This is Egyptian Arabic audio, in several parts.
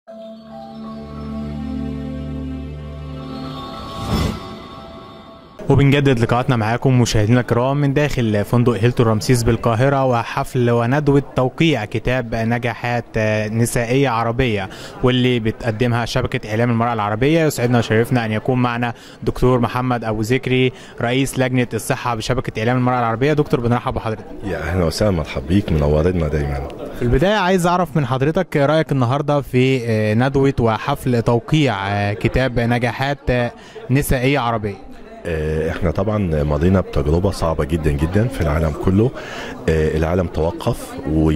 وبنجدد لقاءاتنا معاكم مشاهدينا الكرام من داخل فندق هيلتون رمسيس بالقاهرة وحفل وندوة توقيع كتاب نجاحات نسائية عربية واللي بتقدمها شبكة إعلام المرأة العربية يسعدنا وشرفنا أن يكون معنا دكتور محمد أبو ذكري رئيس لجنة الصحة بشبكة إعلام المرأة العربية دكتور بنرحب بحضرتك يا اهلا وسهلا مرحب بيك منورنا دايما في البداية عايز أعرف من حضرتك رأيك النهاردة في ندوة وحفل توقيع كتاب نجاحات نسائية عربية آه، احنا طبعا مرينا بتجربه صعبه جدا جدا في العالم كله آه، العالم توقف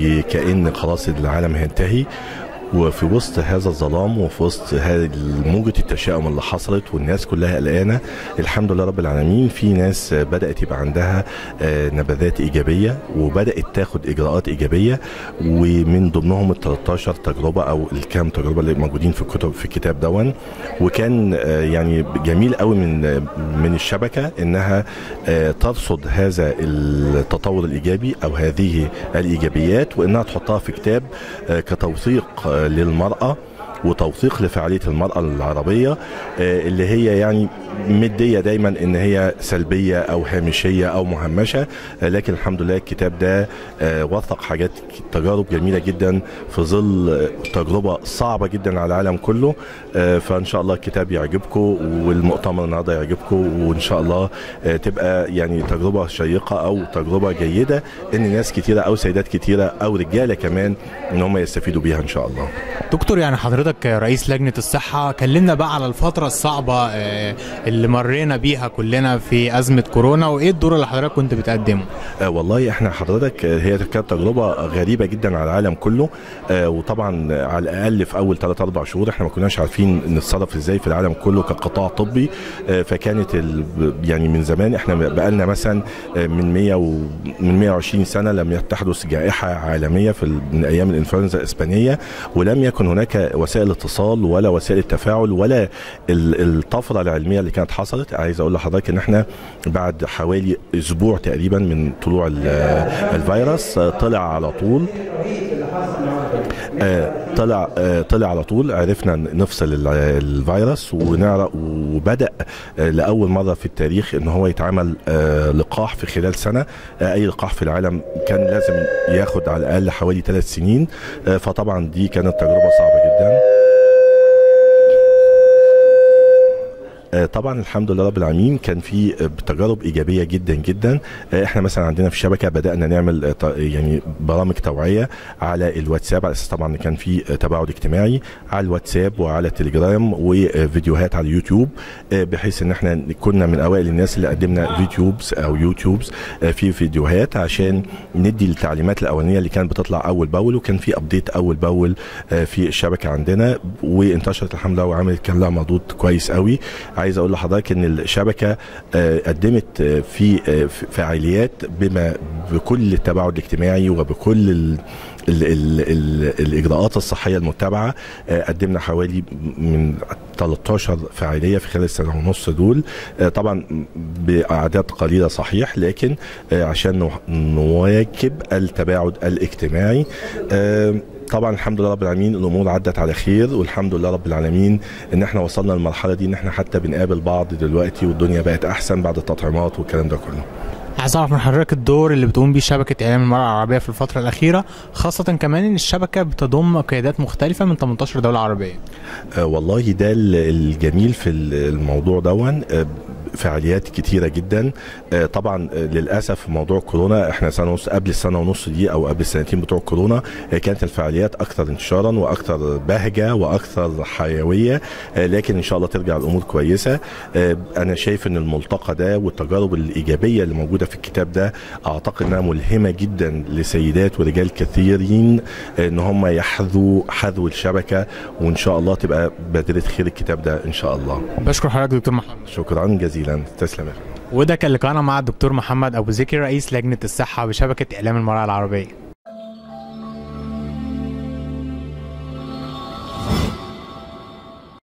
وكأن خلاص العالم هينتهي وفي وسط هذا الظلام وفي وسط هذه موجة التشاؤم اللي حصلت والناس كلها قلقانة الحمد لله رب العالمين في ناس بدأت يبقى عندها آه، نبذات إيجابية وبدأت تاخد إجراءات إيجابية ومن ضمنهم ال 13 تجربة أو الكام تجربة اللي موجودين في الكتب في الكتاب دون وكان آه، يعني جميل قوي من من الشبكة إنها آه، ترصد هذا التطور الإيجابي أو هذه الإيجابيات وإنها تحطها في كتاب آه، كتوثيق آه، للمرأة وتوثيق لفعالية المرأة العربية آه، اللي هي يعني مدية دايما ان هي سلبية او هامشية او مهمشة آه، لكن الحمد لله الكتاب ده آه، وثق حاجات تجارب جميلة جدا في ظل آه، تجربة صعبة جدا على العالم كله آه، فان شاء الله الكتاب يعجبكم والمؤتمر النهارده يعجبكم وان شاء الله آه، تبقى يعني تجربة شيقة او تجربة جيدة ان ناس كتيرة او سيدات كتيرة او رجالة كمان ان هم يستفيدوا بيها ان شاء الله دكتور يعني حضرتك رئيس لجنة الصحة كلمنا بقى على الفترة الصعبة آه، اللي مرينا بيها كلنا في أزمة كورونا وإيه الدور اللي حضرتك كنت بتقدمه آه والله احنا حضرتك آه، هي كانت تجربه غريبه جدا على العالم كله آه وطبعا آه، على الاقل في اول 3 4 شهور احنا ما كناش عارفين نتصرف ازاي في العالم كله كقطاع طبي آه فكانت ال يعني من زمان احنا بقالنا مثلا آه من 100 و من 120 سنه لم تحدث جائحه عالميه في ال- من ايام الانفلونزا الاسبانيه ولم يكن هناك وسائل اتصال ولا وسائل التفاعل ولا ال- الطفره العلميه اللي كانت حصلت عايز اقول لحضرتك ان احنا بعد حوالي اسبوع تقريبا من طلوع ال- الفيروس آه، طلع على طول آه، طلع آه، طلع على طول عرفنا نفصل ال- الفيروس ونعرف وبدا آه، لاول مره في التاريخ ان هو يتعمل آه، لقاح في خلال سنه آه، اي لقاح في العالم كان لازم ياخد على الاقل حوالي ثلاث سنين آه، فطبعا دي كانت تجربه صعبه جدا آه، طبعا الحمد لله رب العالمين كان في آه، تجارب ايجابيه جدا جدا آه، احنا مثلا عندنا في الشبكه بدانا نعمل آه، ط- يعني برامج توعيه على الواتساب على اساس طبعا إن كان في آه، تباعد اجتماعي على الواتساب وعلى التليجرام وفيديوهات على اليوتيوب آه، بحيث ان احنا كنا من اوائل الناس اللي قدمنا فيديوبز او يوتيوبز آه، في فيديوهات عشان ندي التعليمات الاولانيه اللي كانت بتطلع اول باول وكان في ابديت اول باول آه، في الشبكه عندنا وانتشرت الحمد لله وعملت كان لها مردود كويس قوي عايز اقول لحضرتك ان الشبكه آه، قدمت آه، في آه، في فعاليات بما بكل التباعد الاجتماعي وبكل ال ال ال ال الاجراءات الصحيه المتبعه آه، قدمنا حوالي من 13 فعاليه في خلال السنه ونص دول آه، طبعا باعداد قليله صحيح لكن آه، عشان نو- نواكب التباعد الاجتماعي آه، طبعا الحمد لله رب العالمين الامور عدت على خير والحمد لله رب العالمين ان احنا وصلنا للمرحله دي ان احنا حتى بنقابل بعض دلوقتي والدنيا بقت احسن بعد التطعيمات والكلام ده كله عايز أعرف من حضرتك الدور اللي بتقوم بيه شبكة إعلام المرأة العربية في الفترة الأخيرة خاصة كمان إن الشبكة بتضم قيادات مختلفة من 18 دولة عربية آه، والله ده ال- الجميل في ال- الموضوع دون آه، فعاليات كتيره جدا آه، طبعا آه، للاسف موضوع كورونا احنا سنه ونص قبل السنه ونص دي او قبل السنتين بتوع كورونا آه، كانت الفعاليات اكثر انتشارا واكثر بهجه واكثر حيويه آه، لكن ان شاء الله ترجع الامور كويسه آه، انا شايف ان الملتقى ده والتجارب الايجابيه اللي موجوده في الكتاب ده اعتقد انها ملهمه جدا لسيدات ورجال كثيرين آه، ان هم يحذوا حذو الشبكه وان شاء الله تبقى بادره خير الكتاب ده ان شاء الله بشكر حضرتك دكتور محمد شكرا جزيلا تسلم يا فندم. وده كان لقاءنا مع الدكتور محمد أبو ذكري رئيس لجنة الصحة بشبكة إعلام المرأة العربية